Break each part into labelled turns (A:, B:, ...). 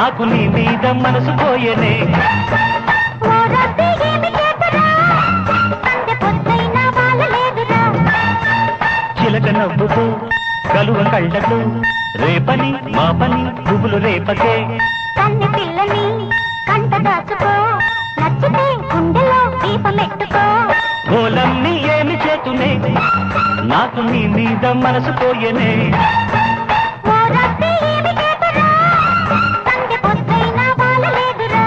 A: నాకు నీ మీద మనసు పోయనే
B: ఓ రద్దీ ఏమి చేతురా సందె పొద్దైనా వాళ్ళలేదురా
A: చిలక నవ్వుతూ కలువ కళ్ళతో రేపని మా పని పువ్వులు రేపకే
B: కన్నె పిల్లని కంట దాచుకో నచ్చితే గుండెలో దీపమెట్టుకో
A: గోలమ్ని ఏమి చేతునే నాకు నీ మీద మనసు పోయనే
B: ఓ రద్దీ ఏమి చేతురా సందె పొద్దైనా వాళ్ళలేదురా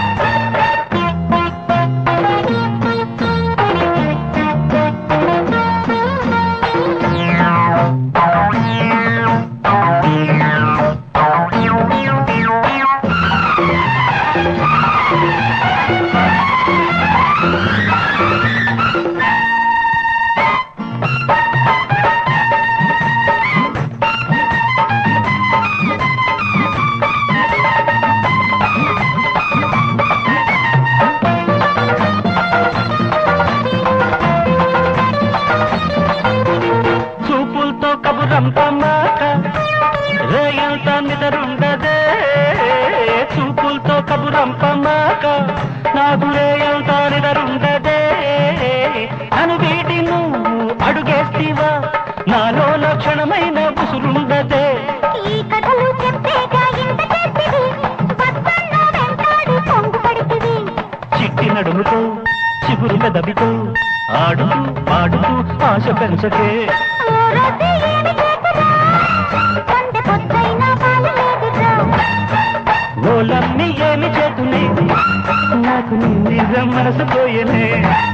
A: చూపులతో కబురంత మాట రేయంత నిదరుండదే చూపులతో కబురంప మాట నాకు రేయంత నిదరుండదే నన్ను వీటి నువ్వు అడుగేస్తివా నాలో లక్షణమైన ఉసురుండదే
B: ఈ కథలు చెప్పేగా ఇంత చేతివి వద్దన్న వెంటాడి పొంగు పడితివి
A: చిట్టి నడుముతో చిగురు పెదవితో ఆడుతూ పాడుతూ ఆశ పెంచకే
B: ఓ రద్దీ ఏమి చేతురా సందె పొద్దైనా వాళ్ళలేదురా
A: ఓలమ్ని ఏమి చేతునే నాకు నీ నిజం మనసు పోయనే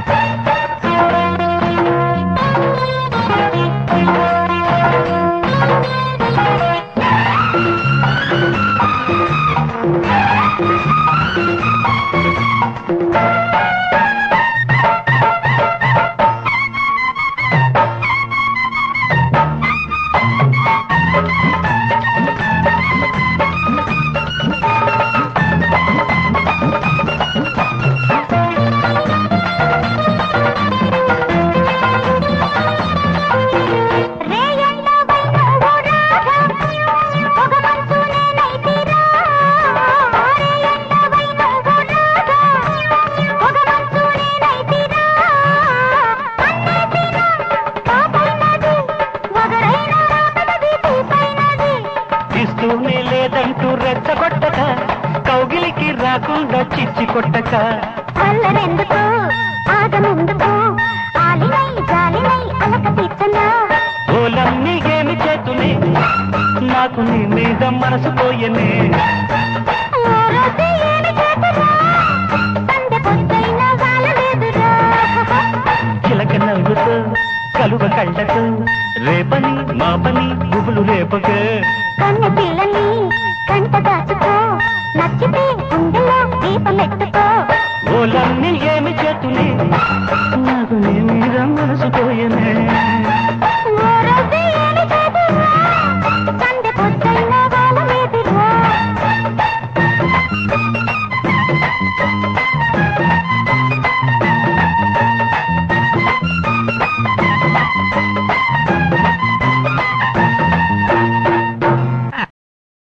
B: రేయంలో వైనవు రాధా ఒక మనసు నేనైతిరా రేయంలో వైనవు రాధా ఒక మనసు నేనైతిరా అన్నేసినా పాపైనది వగరైన రాతది తీపైనది
A: ఇస్తూనే లేదంటూ రెచ్చగొట్టక కౌగిలికి రాకుండా చిచ్చి కొట్టక
B: అల్లరెందుకు ఆగమెందుకు ఆలినై జాలినై అలక తీర్చనా
A: ఓలమ్ని ఏమి చేతునే నాకు నీ మీద మనసు పోయనే
B: ఓ రోజు ఏమి చేతురా సందె పొద్దైనా వాళ్ళలేదురా
A: చిలక నవ్వుతూ కలువ కళ్ళతో రేపని మా పని గుబులు రేపకే